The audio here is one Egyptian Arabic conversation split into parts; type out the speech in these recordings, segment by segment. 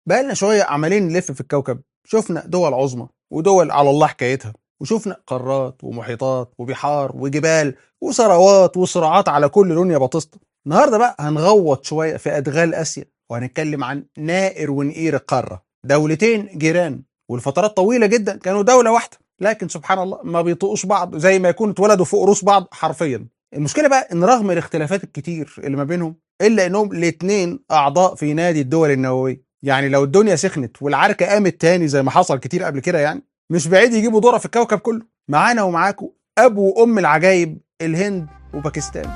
بقالنا شويه عمالين نلف في الكوكب شفنا دول عظمى ودول على الله حكايتها وشفنا قارات ومحيطات وبحار وجبال وثروات وصراعات على كل لون يا بطسطة النهارده بقى هنغوط شويه في ادغال اسيا وهنتكلم عن نائر ونقير القاره دولتين جيران والفترات طويله جدا كانوا دوله واحده لكن سبحان الله ما بيطقوش بعض زي ما يكونوا اتولدوا فوق روس بعض حرفيا المشكله بقى ان رغم الاختلافات الكتير اللي ما بينهم الا انهم الاثنين اعضاء في نادي الدول النوويه يعني لو الدنيا سخنت والعركه قامت تاني زي ما حصل كتير قبل كده يعني مش بعيد يجيبوا دورة في الكوكب كله معانا ومعاكم ابو وام العجايب الهند وباكستان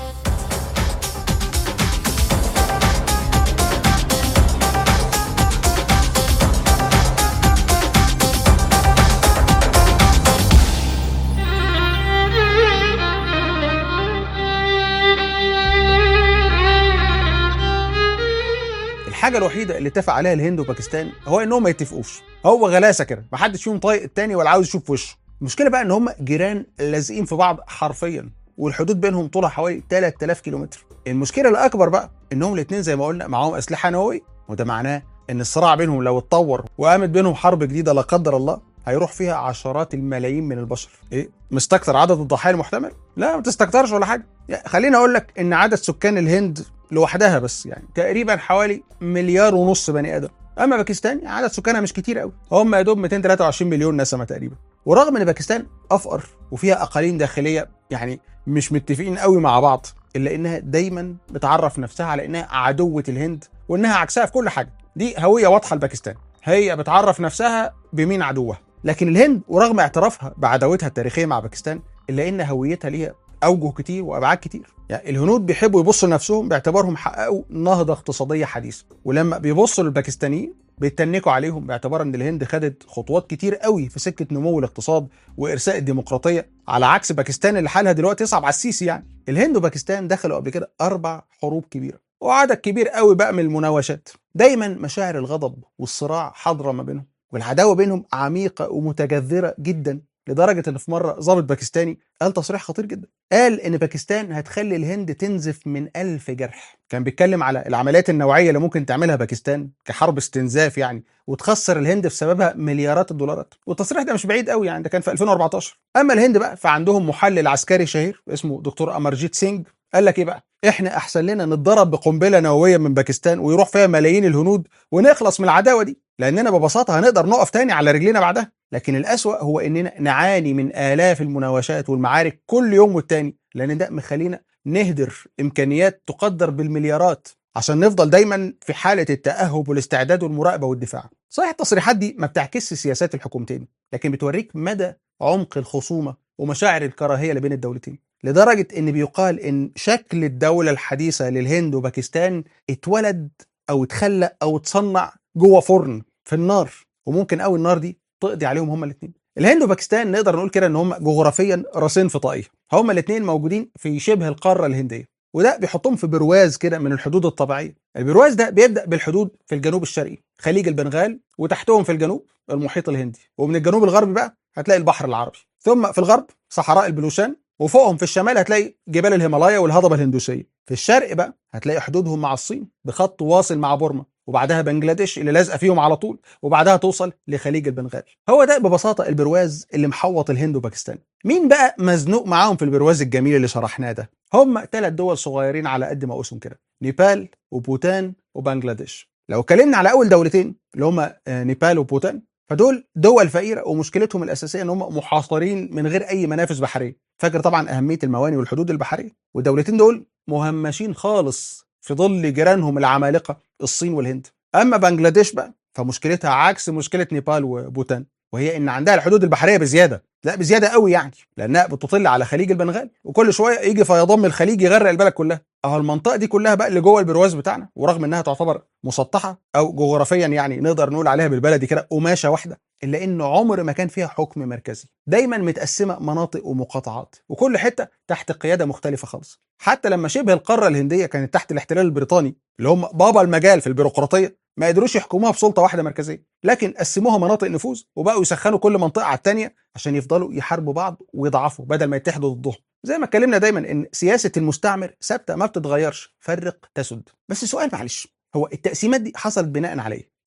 الحاجه الوحيده اللي اتفق عليها الهند وباكستان هو انهم ما يتفقوش هو غلاسه كده ما حدش فيهم طايق التاني ولا عاوز يشوف وشه المشكله بقى ان هم جيران لازقين في بعض حرفيا والحدود بينهم طولها حوالي 3000 كيلومتر المشكله الاكبر بقى انهم الاثنين زي ما قلنا معاهم اسلحه نوويه وده معناه ان الصراع بينهم لو اتطور وقامت بينهم حرب جديده لا قدر الله هيروح فيها عشرات الملايين من البشر ايه مستكتر عدد الضحايا المحتمل لا ما تستكترش ولا حاجه يعني خليني اقول لك ان عدد سكان الهند لوحدها بس يعني تقريبا حوالي مليار ونص بني ادم اما باكستان عدد سكانها مش كتير قوي هم يا دوب 223 مليون نسمه تقريبا ورغم ان باكستان افقر وفيها اقاليم داخليه يعني مش متفقين قوي مع بعض الا انها دايما بتعرف نفسها على انها عدوه الهند وانها عكسها في كل حاجه دي هويه واضحه لباكستان هي بتعرف نفسها بمين عدوها لكن الهند ورغم اعترافها بعداوتها التاريخيه مع باكستان الا ان هويتها ليها اوجه كتير وابعاد كتير يعني الهنود بيحبوا يبصوا لنفسهم باعتبارهم حققوا نهضه اقتصاديه حديثه ولما بيبصوا للباكستانيين بيتنكوا عليهم باعتبار ان الهند خدت خطوات كتير قوي في سكه نمو الاقتصاد وارساء الديمقراطيه على عكس باكستان اللي حالها دلوقتي يصعب على السيسي يعني الهند وباكستان دخلوا قبل كده اربع حروب كبيره وعدد كبير قوي بقى من المناوشات دايما مشاعر الغضب والصراع حاضره ما بينهم والعداوه بينهم عميقه ومتجذره جدا لدرجه ان في مره ضابط باكستاني قال تصريح خطير جدا قال ان باكستان هتخلي الهند تنزف من ألف جرح كان بيتكلم على العمليات النوعيه اللي ممكن تعملها باكستان كحرب استنزاف يعني وتخسر الهند في سببها مليارات الدولارات والتصريح ده مش بعيد قوي يعني ده كان في 2014 اما الهند بقى فعندهم محلل عسكري شهير اسمه دكتور امرجيت سينج قال لك ايه بقى احنا احسن لنا نتضرب بقنبله نوويه من باكستان ويروح فيها ملايين الهنود ونخلص من العداوه دي لاننا ببساطه هنقدر نقف تاني على رجلينا بعدها لكن الاسوا هو اننا نعاني من الاف المناوشات والمعارك كل يوم والتاني لان ده مخلينا نهدر امكانيات تقدر بالمليارات عشان نفضل دايما في حاله التاهب والاستعداد والمراقبه والدفاع صحيح التصريحات دي ما بتعكسش سياسات الحكومتين لكن بتوريك مدى عمق الخصومه ومشاعر الكراهيه اللي بين الدولتين لدرجه ان بيقال ان شكل الدوله الحديثه للهند وباكستان اتولد او اتخلق او اتصنع جوه فرن في النار وممكن قوي النار دي تقضي عليهم هما الاثنين الهند وباكستان نقدر نقول كده ان هم جغرافيا راسين في طاقيه هما الاثنين موجودين في شبه القاره الهنديه وده بيحطهم في برواز كده من الحدود الطبيعيه البرواز ده بيبدا بالحدود في الجنوب الشرقي خليج البنغال وتحتهم في الجنوب المحيط الهندي ومن الجنوب الغربي بقى هتلاقي البحر العربي ثم في الغرب صحراء البلوشان وفوقهم في الشمال هتلاقي جبال الهيمالايا والهضبه الهندوسيه في الشرق بقى هتلاقي حدودهم مع الصين بخط واصل مع بورما وبعدها بنجلاديش اللي لازقه فيهم على طول وبعدها توصل لخليج البنغال هو ده ببساطه البرواز اللي محوط الهند وباكستان مين بقى مزنوق معاهم في البرواز الجميل اللي شرحناه ده هم ثلاث دول صغيرين على قد ما قوسهم كده نيبال وبوتان وبنجلاديش لو اتكلمنا على اول دولتين اللي هم نيبال وبوتان فدول دول فقيره ومشكلتهم الاساسيه ان هم محاصرين من غير اي منافذ بحريه فاكر طبعا اهميه المواني والحدود البحريه والدولتين دول مهمشين خالص في ظل جيرانهم العمالقه الصين والهند اما بنجلاديش بقى فمشكلتها عكس مشكله نيبال وبوتان وهي ان عندها الحدود البحريه بزياده لا بزياده قوي يعني لانها بتطل على خليج البنغال وكل شويه يجي فيضان من الخليج يغرق البلد كلها اهو المنطقه دي كلها بقى اللي جوه البرواز بتاعنا ورغم انها تعتبر مسطحه او جغرافيا يعني نقدر نقول عليها بالبلدي كده قماشه واحده الا ان عمر ما كان فيها حكم مركزي دايما متقسمه مناطق ومقاطعات وكل حته تحت قياده مختلفه خالص حتى لما شبه القاره الهنديه كانت تحت الاحتلال البريطاني اللي هم بابا المجال في البيروقراطيه ما قدروش يحكموها بسلطه واحده مركزيه لكن قسموها مناطق نفوذ وبقوا يسخنوا كل منطقه على الثانيه عشان يفضلوا يحاربوا بعض ويضعفوا بدل ما يتحدوا ضدهم زي ما اتكلمنا دايما ان سياسه المستعمر ثابته ما بتتغيرش فرق تسد بس سؤال معلش هو التقسيمات دي حصلت بناء على ايه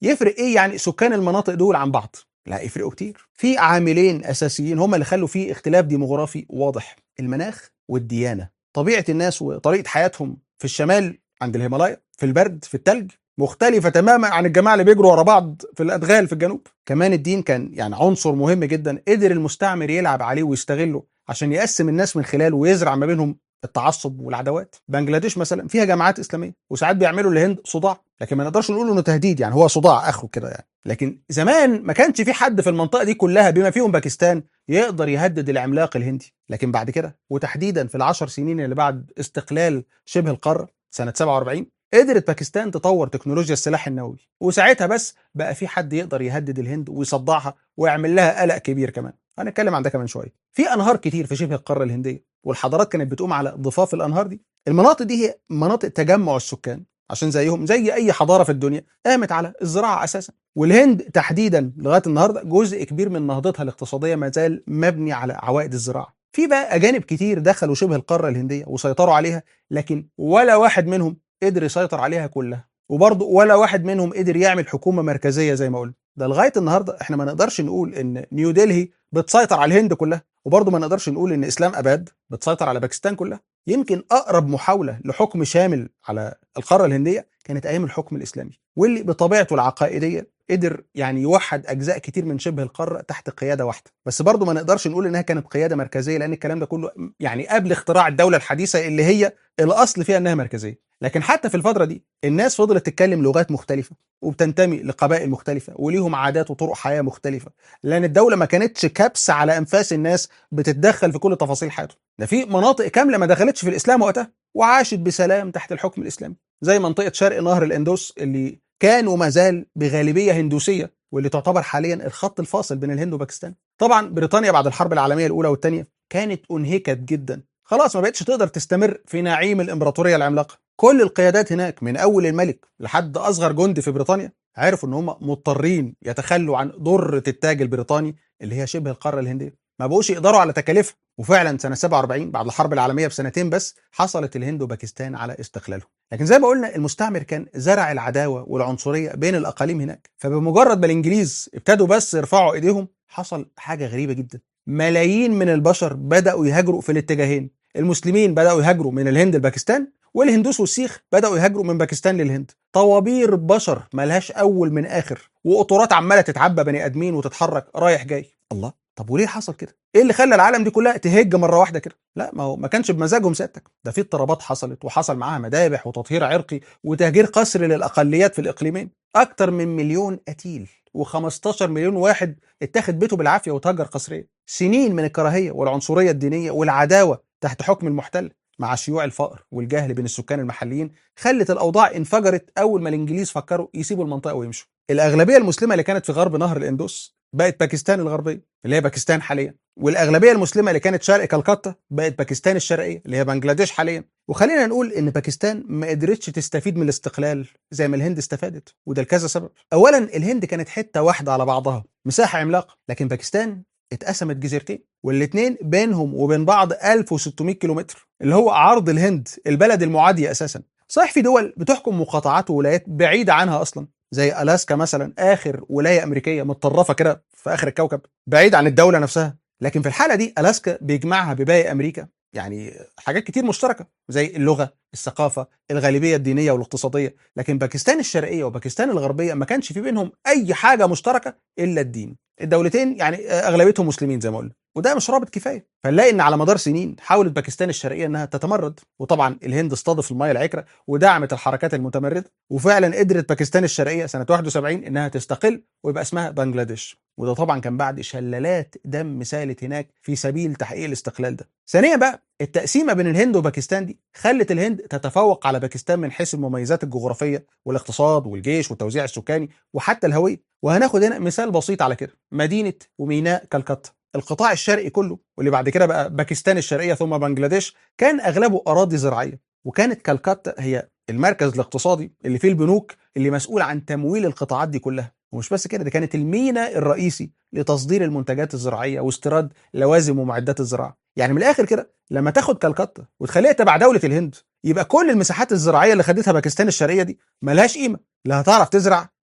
يفرق ايه يعني سكان المناطق دول عن بعض لا يفرقوا كتير في عاملين اساسيين هم اللي خلوا فيه اختلاف ديموغرافي واضح المناخ والديانه طبيعه الناس وطريقه حياتهم في الشمال عند الهيمالايا في البرد في التلج مختلفة تماما عن الجماعة اللي بيجروا ورا بعض في الأدغال في الجنوب كمان الدين كان يعني عنصر مهم جدا قدر المستعمر يلعب عليه ويستغله عشان يقسم الناس من خلاله ويزرع ما بينهم التعصب والعداوات بنجلاديش مثلا فيها جماعات اسلاميه وساعات بيعملوا للهند صداع لكن ما نقدرش نقول انه تهديد يعني هو صداع اخره كده يعني لكن زمان ما كانش في حد في المنطقه دي كلها بما فيهم باكستان يقدر يهدد العملاق الهندي لكن بعد كده وتحديدا في العشر سنين اللي بعد استقلال شبه القاره سنه 47 قدرت باكستان تطور تكنولوجيا السلاح النووي وساعتها بس بقى في حد يقدر يهدد الهند ويصدعها ويعمل لها قلق كبير كمان هنتكلم عن ده كمان شويه في انهار كتير في شبه القاره الهنديه والحضارات كانت بتقوم على ضفاف الانهار دي المناطق دي هي مناطق تجمع السكان عشان زيهم زي اي حضاره في الدنيا قامت على الزراعه اساسا والهند تحديدا لغايه النهارده جزء كبير من نهضتها الاقتصاديه ما زال مبني على عوائد الزراعه في بقى اجانب كتير دخلوا شبه القاره الهنديه وسيطروا عليها لكن ولا واحد منهم قدر يسيطر عليها كلها وبرضه ولا واحد منهم قدر يعمل حكومه مركزيه زي ما قلنا ده لغايه النهارده احنا ما نقدرش نقول ان نيو دلهي بتسيطر على الهند كلها وبرضه ما نقدرش نقول ان اسلام اباد بتسيطر على باكستان كلها يمكن اقرب محاوله لحكم شامل على القاره الهنديه كانت ايام الحكم الاسلامي واللي بطبيعته العقائديه قدر يعني يوحد اجزاء كتير من شبه القاره تحت قياده واحده بس برضه ما نقدرش نقول انها كانت قياده مركزيه لان الكلام ده كله يعني قبل اختراع الدوله الحديثه اللي هي الاصل فيها انها مركزيه لكن حتى في الفتره دي الناس فضلت تتكلم لغات مختلفه وبتنتمي لقبائل مختلفه وليهم عادات وطرق حياه مختلفه لان الدوله ما كانتش كبس على انفاس الناس بتتدخل في كل تفاصيل حياتهم ده في مناطق كامله ما دخلتش في الاسلام وقتها وعاشت بسلام تحت الحكم الاسلامي زي منطقه شرق نهر الاندوس اللي كان وما زال بغالبيه هندوسيه واللي تعتبر حاليا الخط الفاصل بين الهند وباكستان طبعا بريطانيا بعد الحرب العالميه الاولى والثانيه كانت انهكت جدا خلاص ما بقتش تقدر تستمر في نعيم الامبراطوريه العملاقه كل القيادات هناك من اول الملك لحد اصغر جندي في بريطانيا عرفوا ان هم مضطرين يتخلوا عن ضره التاج البريطاني اللي هي شبه القاره الهنديه ما بقوش يقدروا على تكاليفها وفعلا سنه 47 بعد الحرب العالميه بسنتين بس حصلت الهند وباكستان على استقلالهم لكن زي ما قلنا المستعمر كان زرع العداوه والعنصريه بين الاقاليم هناك فبمجرد ما الانجليز ابتدوا بس يرفعوا ايديهم حصل حاجه غريبه جدا ملايين من البشر بداوا يهاجروا في الاتجاهين المسلمين بداوا يهاجروا من الهند لباكستان والهندوس والسيخ بداوا يهاجروا من باكستان للهند طوابير بشر ملهاش اول من اخر وقطورات عماله تتعبى بني ادمين وتتحرك رايح جاي الله طب وليه حصل كده ايه اللي خلى العالم دي كلها تهج مره واحده كده لا ما هو ما كانش بمزاجهم سيادتك ده في اضطرابات حصلت وحصل معاها مذابح وتطهير عرقي وتهجير قسري للاقليات في الاقليمين اكتر من مليون قتيل و15 مليون واحد اتاخد بيته بالعافيه وتهجر قسريا سنين من الكراهيه والعنصريه الدينيه والعداوه تحت حكم المحتل مع شيوع الفقر والجهل بين السكان المحليين خلت الاوضاع انفجرت اول ما الانجليز فكروا يسيبوا المنطقه ويمشوا الاغلبيه المسلمه اللي كانت في غرب نهر الاندوس بقت باكستان الغربيه اللي هي باكستان حاليا والاغلبيه المسلمه اللي كانت شرق كلكتة بقت باكستان الشرقيه اللي هي بنجلاديش حاليا وخلينا نقول ان باكستان ما قدرتش تستفيد من الاستقلال زي ما الهند استفادت وده لكذا سبب اولا الهند كانت حته واحده على بعضها مساحه عملاقه لكن باكستان اتقسمت جزيرتين والاثنين بينهم وبين بعض 1600 كيلومتر اللي هو عرض الهند البلد المعاديه اساسا صحيح في دول بتحكم مقاطعات وولايات بعيده عنها اصلا زي الاسكا مثلا اخر ولايه امريكيه متطرفه كده في اخر الكوكب بعيد عن الدوله نفسها لكن في الحاله دي الاسكا بيجمعها بباقي امريكا يعني حاجات كتير مشتركه زي اللغه الثقافه الغالبيه الدينيه والاقتصاديه لكن باكستان الشرقيه وباكستان الغربيه ما كانش في بينهم اي حاجه مشتركه الا الدين الدولتين يعني اغلبيتهم مسلمين زي ما قلنا وده مش رابط كفايه فنلاقي ان على مدار سنين حاولت باكستان الشرقيه انها تتمرد وطبعا الهند استضف الميه العكره ودعمت الحركات المتمرده وفعلا قدرت باكستان الشرقيه سنه 71 انها تستقل ويبقى اسمها بنجلاديش وده طبعا كان بعد شلالات دم سالت هناك في سبيل تحقيق الاستقلال ده ثانيا بقى التقسيمه بين الهند وباكستان دي خلت الهند تتفوق على باكستان من حيث المميزات الجغرافيه والاقتصاد والجيش والتوزيع السكاني وحتى الهويه وهناخد هنا مثال بسيط على كده مدينه وميناء كلكتة القطاع الشرقي كله واللي بعد كده بقى باكستان الشرقيه ثم بنجلاديش كان اغلبه اراضي زراعيه وكانت كلكتة هي المركز الاقتصادي اللي فيه البنوك اللي مسؤول عن تمويل القطاعات دي كلها ومش بس كده دي كانت الميناء الرئيسي لتصدير المنتجات الزراعيه واستيراد لوازم ومعدات الزراعه يعني من الاخر كده لما تاخد كلكتة وتخليها تبع دوله الهند يبقى كل المساحات الزراعيه اللي خدتها باكستان الشرقيه دي ملهاش قيمه لا هتعرف تزرع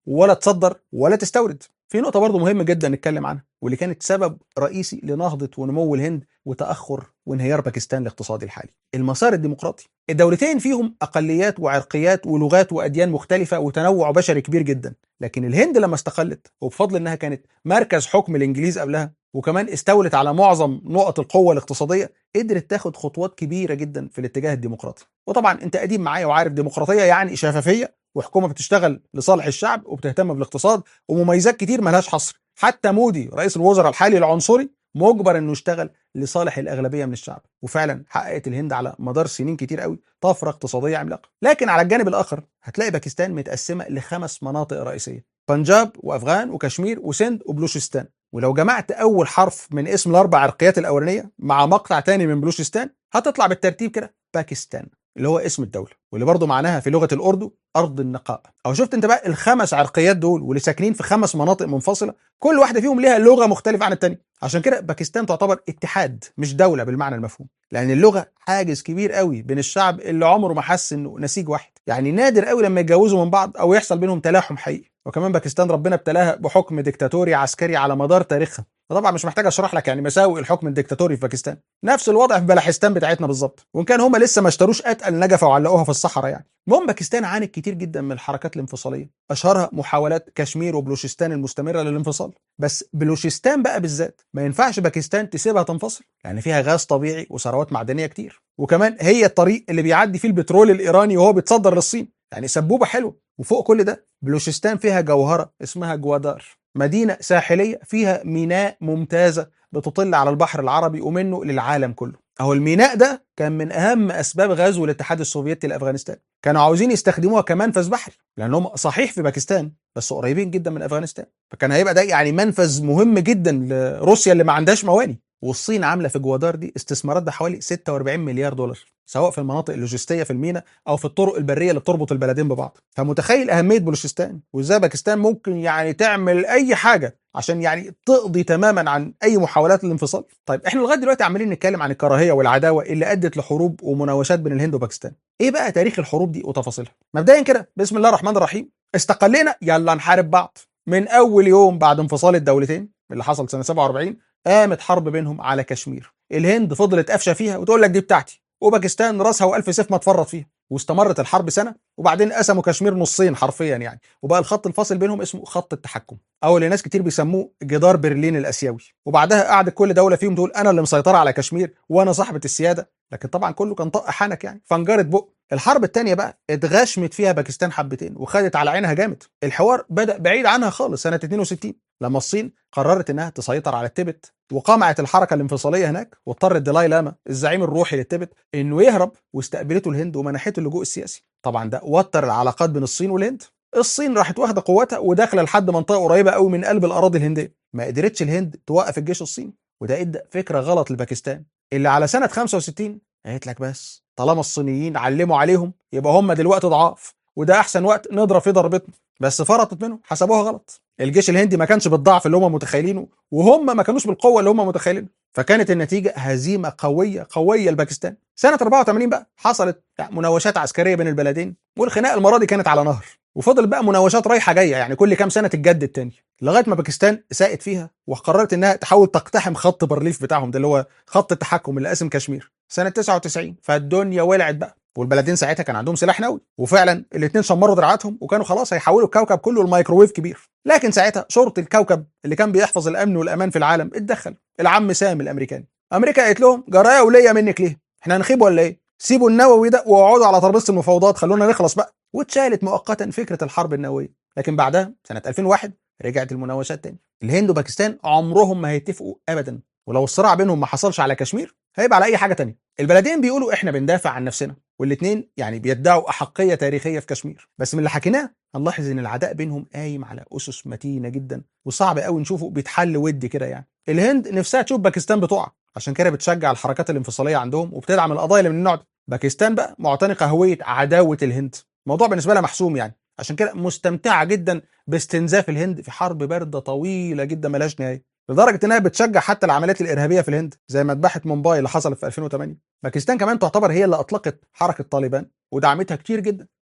ولا تصدر ولا تستورد في نقطة برضه مهمة جدا نتكلم عنها واللي كانت سبب رئيسي لنهضة ونمو الهند وتأخر وانهيار باكستان الاقتصادي الحالي المسار الديمقراطي الدولتين فيهم أقليات وعرقيات ولغات وأديان مختلفة وتنوع بشري كبير جدا لكن الهند لما استقلت وبفضل انها كانت مركز حكم الانجليز قبلها وكمان استولت على معظم نقط القوة الاقتصادية قدرت تاخد خطوات كبيرة جدا في الاتجاه الديمقراطي وطبعا انت قديم معايا وعارف ديمقراطية يعني شفافية وحكومة بتشتغل لصالح الشعب وبتهتم بالاقتصاد ومميزات كتير ملهاش حصر حتى مودي رئيس الوزراء الحالي العنصري مجبر انه يشتغل لصالح الاغلبيه من الشعب وفعلا حققت الهند على مدار سنين كتير قوي طفره اقتصاديه عملاقه لكن على الجانب الاخر هتلاقي باكستان متقسمه لخمس مناطق رئيسيه بنجاب وافغان وكشمير وسند وبلوشستان ولو جمعت اول حرف من اسم الاربع عرقيات الاولانيه مع مقطع تاني من بلوشستان هتطلع بالترتيب كده باكستان اللي هو اسم الدوله واللي برضه معناها في لغه الاردو ارض النقاء او شفت انت بقى الخمس عرقيات دول واللي ساكنين في خمس مناطق منفصله كل واحده فيهم ليها لغه مختلفه عن الثانيه عشان كده باكستان تعتبر اتحاد مش دوله بالمعنى المفهوم لان اللغه حاجز كبير قوي بين الشعب اللي عمره ما حس انه نسيج واحد يعني نادر قوي لما يتجوزوا من بعض او يحصل بينهم تلاحم حقيقي وكمان باكستان ربنا ابتلاها بحكم ديكتاتوري عسكري على مدار تاريخها فطبعا مش محتاج اشرح لك يعني مساوئ الحكم الديكتاتوري في باكستان نفس الوضع في بلحستان بتاعتنا بالظبط وان كان هم لسه ما اشتروش اتقل نجفه وعلقوها في الصحراء يعني المهم باكستان عانت كتير جدا من الحركات الانفصاليه اشهرها محاولات كشمير وبلوشستان المستمره للانفصال بس بلوشستان بقى بالذات ما ينفعش باكستان تسيبها تنفصل يعني فيها غاز طبيعي وثروات معدنيه كتير وكمان هي الطريق اللي بيعدي فيه البترول الايراني وهو بيتصدر للصين يعني سبوبه حلوه وفوق كل ده بلوشستان فيها جوهره اسمها جوادار مدينة ساحلية فيها ميناء ممتازة بتطل على البحر العربي ومنه للعالم كله أهو الميناء ده كان من أهم أسباب غزو الاتحاد السوفيتي لأفغانستان كانوا عاوزين يستخدموها كمنفذ بحري لأنهم صحيح في باكستان بس قريبين جدا من أفغانستان فكان هيبقى ده يعني منفذ مهم جدا لروسيا اللي ما عندهاش مواني والصين عامله في جوادار دي استثمارات بحوالي 46 مليار دولار سواء في المناطق اللوجستيه في المينا او في الطرق البريه اللي بتربط البلدين ببعض فمتخيل اهميه بلوشستان وازاي باكستان ممكن يعني تعمل اي حاجه عشان يعني تقضي تماما عن اي محاولات الانفصال طيب احنا لغايه دلوقتي عمالين نتكلم عن الكراهيه والعداوه اللي ادت لحروب ومناوشات بين الهند وباكستان ايه بقى تاريخ الحروب دي وتفاصيلها مبدئيا كده بسم الله الرحمن الرحيم استقلينا يلا نحارب بعض من اول يوم بعد انفصال الدولتين اللي حصل سنه 47 قامت حرب بينهم على كشمير الهند فضلت قافشه فيها وتقول لك دي بتاعتي وباكستان راسها والف سيف ما تفرط فيها واستمرت الحرب سنه وبعدين قسموا كشمير نصين حرفيا يعني وبقى الخط الفاصل بينهم اسمه خط التحكم او اللي ناس كتير بيسموه جدار برلين الاسيوي وبعدها قعدت كل دوله فيهم تقول انا اللي مسيطره على كشمير وانا صاحبه السياده لكن طبعا كله كان طق حنك يعني فانجرت بق الحرب الثانيه بقى اتغشمت فيها باكستان حبتين وخدت على عينها جامد الحوار بدا بعيد عنها خالص سنه 62 لما الصين قررت انها تسيطر على التبت وقمعت الحركه الانفصاليه هناك واضطر الدلاي لاما الزعيم الروحي للتبت انه يهرب واستقبلته الهند ومنحته اللجوء السياسي طبعا ده وتر العلاقات بين الصين والهند الصين راحت واخده قوتها وداخله لحد منطقه قريبه قوي من قلب الاراضي الهنديه ما قدرتش الهند توقف الجيش الصيني وده ادى فكره غلط لباكستان اللي على سنه 65 قالت لك بس طالما الصينيين علموا عليهم يبقى هم دلوقتي ضعاف وده احسن وقت نضرب فيه ضربتنا بس فرطت منهم حسبوها غلط الجيش الهندي ما كانش بالضعف اللي هم متخيلينه وهم ما كانوش بالقوه اللي هم متخيلينها فكانت النتيجه هزيمه قويه قويه لباكستان سنه 84 بقى حصلت مناوشات عسكريه بين البلدين والخناقه المره دي كانت على نهر وفضل بقى مناوشات رايحه جايه يعني كل كام سنه تتجدد تاني لغايه ما باكستان ساءت فيها وقررت انها تحاول تقتحم خط بارليف بتاعهم ده اللي هو خط التحكم اللي قاسم كشمير سنه 99 فالدنيا ولعت بقى والبلدين ساعتها كان عندهم سلاح نووي وفعلا الاثنين شمروا دراعاتهم وكانوا خلاص هيحولوا الكوكب كله لمايكروويف كبير لكن ساعتها شرطه الكوكب اللي كان بيحفظ الامن والامان في العالم اتدخل العم سام الامريكاني امريكا قالت لهم جرايه وليا منك ليه احنا هنخيب ولا ايه سيبوا النووي ده واقعدوا على ترابيزه المفاوضات خلونا نخلص بقى واتشالت مؤقتا فكره الحرب النوويه لكن بعدها سنه 2001 رجعت المناوشات تاني الهند وباكستان عمرهم ما هيتفقوا ابدا ولو الصراع بينهم ما حصلش على كشمير هيبقى على اي حاجه تانية البلدين بيقولوا احنا بندافع عن نفسنا والاثنين يعني بيدعوا احقيه تاريخيه في كشمير بس من اللي حكيناه هنلاحظ ان العداء بينهم قايم على اسس متينه جدا وصعب قوي نشوفه بيتحل ودي كده يعني الهند نفسها تشوف باكستان بتقع عشان كده بتشجع الحركات الانفصاليه عندهم وبتدعم القضايا اللي من النوع ده باكستان بقى معتنقه هويه عداوه الهند الموضوع بالنسبه لها محسوم يعني عشان كده مستمتعه جدا باستنزاف الهند في حرب بارده طويله جدا ملهاش نهايه لدرجه انها بتشجع حتى العمليات الارهابيه في الهند زي مذبحه مومباي اللي حصلت في 2008 باكستان كمان تعتبر هي اللي اطلقت حركه طالبان ودعمتها كتير جدا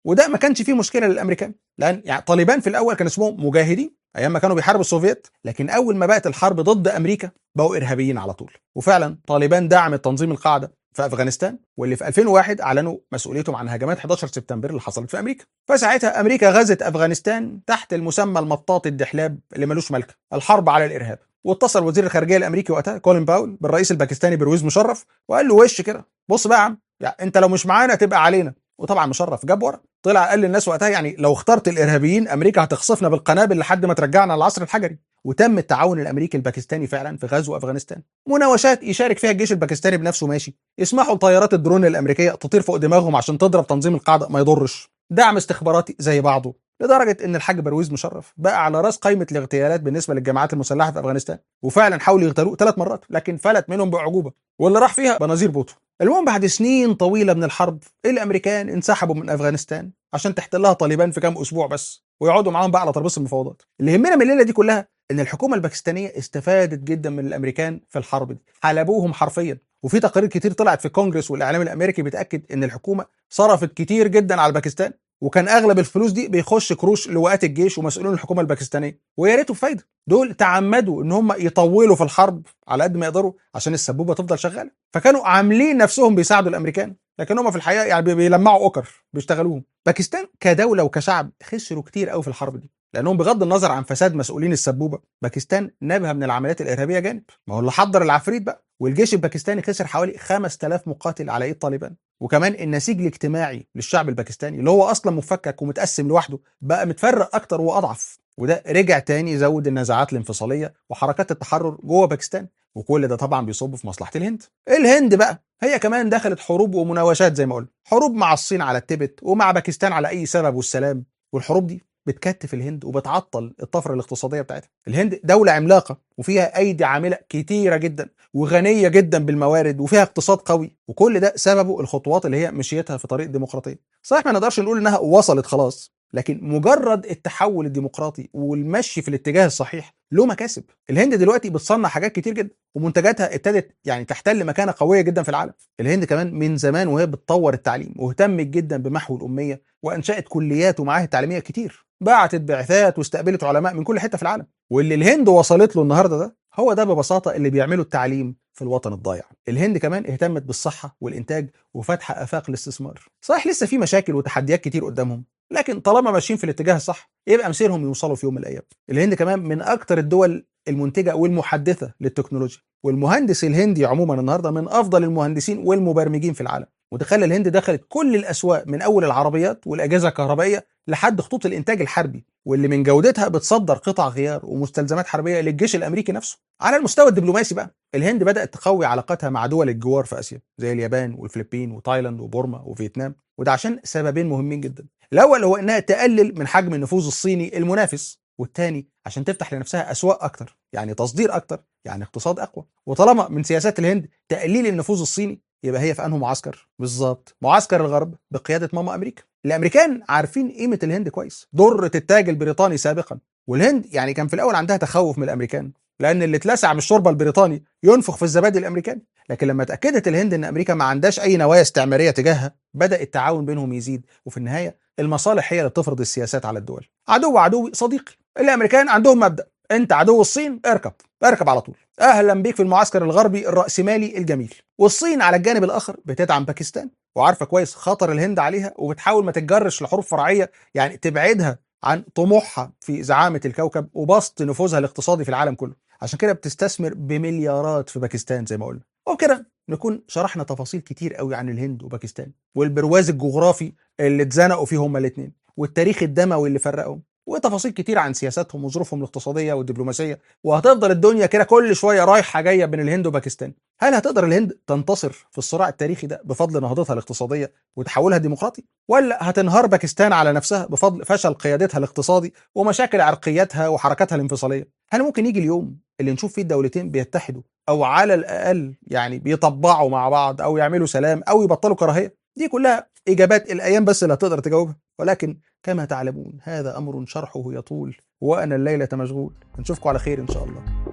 وده ما كانش فيه مشكله للامريكان لان يعني طالبان في الاول كان اسمهم مجاهدين ايام ما كانوا بيحاربوا السوفييت لكن اول ما بقت الحرب ضد امريكا بقوا ارهابيين على طول وفعلا طالبان دعمت تنظيم القاعده في افغانستان واللي في 2001 اعلنوا مسؤوليتهم عن هجمات 11 سبتمبر اللي حصلت في امريكا فساعتها امريكا غزت افغانستان تحت المسمى المطاط الدحلاب اللي ملوش ملكه الحرب على الارهاب واتصل وزير الخارجيه الامريكي وقتها كولين باول بالرئيس الباكستاني برويز مشرف وقال له وش كده بص بقى يا عم يعني انت لو مش معانا تبقى علينا وطبعا مشرف جاب ورا طلع قال للناس وقتها يعني لو اخترت الارهابيين امريكا هتخصفنا بالقنابل لحد ما ترجعنا للعصر الحجري وتم التعاون الامريكي الباكستاني فعلا في غزو افغانستان مناوشات يشارك فيها الجيش الباكستاني بنفسه ماشي يسمحوا لطيارات الدرون الامريكيه تطير فوق دماغهم عشان تضرب تنظيم القاعده ما يضرش دعم استخباراتي زي بعضه لدرجه ان الحاج برويز مشرف بقى على راس قائمه الاغتيالات بالنسبه للجماعات المسلحه في افغانستان وفعلا حاولوا يغتالوه ثلاث مرات لكن فلت منهم باعجوبه واللي راح فيها بنظير بوتو المهم بعد سنين طويله من الحرب الامريكان انسحبوا من افغانستان عشان تحتلها طالبان في كام اسبوع بس ويقعدوا معاهم بقى على ترابيزه المفاوضات اللي يهمنا من الليله دي كلها ان الحكومه الباكستانيه استفادت جدا من الامريكان في الحرب دي حلبوهم حرفيا وفي تقارير كتير طلعت في الكونجرس والاعلام الامريكي بتاكد ان الحكومه صرفت كتير جدا على الباكستان وكان اغلب الفلوس دي بيخش كروش لواءات الجيش ومسؤولين الحكومه الباكستانيه ويا ريته بفايده دول تعمدوا ان هم يطولوا في الحرب على قد ما يقدروا عشان السبوبه تفضل شغاله فكانوا عاملين نفسهم بيساعدوا الامريكان لكن هم في الحقيقه يعني بيلمعوا اوكر بيشتغلوهم باكستان كدوله وكشعب خسروا كتير قوي في الحرب دي لانهم بغض النظر عن فساد مسؤولين السبوبه باكستان نابها من العمليات الارهابيه جانب ما هو اللي حضر العفريت بقى والجيش الباكستاني خسر حوالي 5000 مقاتل على ايد طالبان وكمان النسيج الاجتماعي للشعب الباكستاني اللي هو اصلا مفكك ومتقسم لوحده بقى متفرق اكتر واضعف وده رجع تاني يزود النزاعات الانفصاليه وحركات التحرر جوه باكستان وكل ده طبعا بيصب في مصلحه الهند الهند بقى هي كمان دخلت حروب ومناوشات زي ما قلنا حروب مع الصين على التبت ومع باكستان على اي سبب والسلام والحروب دي بتكتف الهند وبتعطل الطفره الاقتصاديه بتاعتها الهند دوله عملاقه وفيها ايدي عامله كتيره جدا وغنيه جدا بالموارد وفيها اقتصاد قوي وكل ده سببه الخطوات اللي هي مشيتها في طريق الديمقراطيه صحيح ما نقدرش نقول انها وصلت خلاص لكن مجرد التحول الديمقراطي والمشي في الاتجاه الصحيح له مكاسب الهند دلوقتي بتصنع حاجات كتير جدا ومنتجاتها ابتدت يعني تحتل مكانه قويه جدا في العالم الهند كمان من زمان وهي بتطور التعليم واهتمت جدا بمحو الاميه وانشات كليات ومعاهد تعليميه كتير بعتت بعثات واستقبلت علماء من كل حته في العالم واللي الهند وصلت له النهارده ده هو ده ببساطه اللي بيعمله التعليم في الوطن الضايع الهند كمان اهتمت بالصحه والانتاج وفتح افاق الاستثمار صحيح لسه في مشاكل وتحديات كتير قدامهم لكن طالما ماشيين في الاتجاه الصح يبقى مسيرهم يوصلوا في يوم من الايام الهند كمان من اكتر الدول المنتجه والمحدثه للتكنولوجيا والمهندس الهندي عموما النهارده من افضل المهندسين والمبرمجين في العالم وتخلى الهند دخلت كل الاسواق من اول العربيات والاجهزه الكهربائيه لحد خطوط الانتاج الحربي واللي من جودتها بتصدر قطع غيار ومستلزمات حربيه للجيش الامريكي نفسه على المستوى الدبلوماسي بقى الهند بدات تقوي علاقاتها مع دول الجوار في اسيا زي اليابان والفلبين وتايلاند وبورما وفيتنام وده عشان سببين مهمين جدا الاول هو انها تقلل من حجم النفوذ الصيني المنافس والتاني عشان تفتح لنفسها اسواق اكتر يعني تصدير اكتر يعني اقتصاد اقوى وطالما من سياسات الهند تقليل النفوذ الصيني يبقى هي في انه معسكر بالظبط معسكر الغرب بقياده ماما امريكا الامريكان عارفين قيمه الهند كويس ضره التاج البريطاني سابقا والهند يعني كان في الاول عندها تخوف من الامريكان لان اللي اتلسع من الشوربه البريطاني ينفخ في الزبادي الامريكاني لكن لما اتاكدت الهند ان امريكا ما عندهاش اي نوايا استعماريه تجاهها بدا التعاون بينهم يزيد وفي النهايه المصالح هي اللي بتفرض السياسات على الدول عدو عدوي صديقي الامريكان عندهم مبدا انت عدو الصين اركب اركب على طول اهلا بيك في المعسكر الغربي الراسمالي الجميل والصين على الجانب الاخر بتدعم باكستان وعارفه كويس خطر الهند عليها وبتحاول ما تتجرش لحروب فرعيه يعني تبعدها عن طموحها في زعامه الكوكب وبسط نفوذها الاقتصادي في العالم كله عشان كده بتستثمر بمليارات في باكستان زي ما قلنا وبكده نكون شرحنا تفاصيل كتير قوي عن الهند وباكستان والبرواز الجغرافي اللي اتزنقوا فيه هما الاثنين والتاريخ الدموي اللي فرقهم وتفاصيل كتير عن سياساتهم وظروفهم الاقتصاديه والدبلوماسيه وهتفضل الدنيا كده كل شويه رايحه جايه بين الهند وباكستان هل هتقدر الهند تنتصر في الصراع التاريخي ده بفضل نهضتها الاقتصاديه وتحولها ديمقراطي ولا هتنهار باكستان على نفسها بفضل فشل قيادتها الاقتصادي ومشاكل عرقياتها وحركاتها الانفصاليه هل ممكن يجي اليوم اللي نشوف فيه الدولتين بيتحدوا او على الاقل يعني بيطبعوا مع بعض او يعملوا سلام او يبطلوا كراهيه دي كلها اجابات الايام بس اللي هتقدر تجاوبها ولكن كما تعلمون هذا امر شرحه يطول وانا الليله مشغول نشوفكم على خير ان شاء الله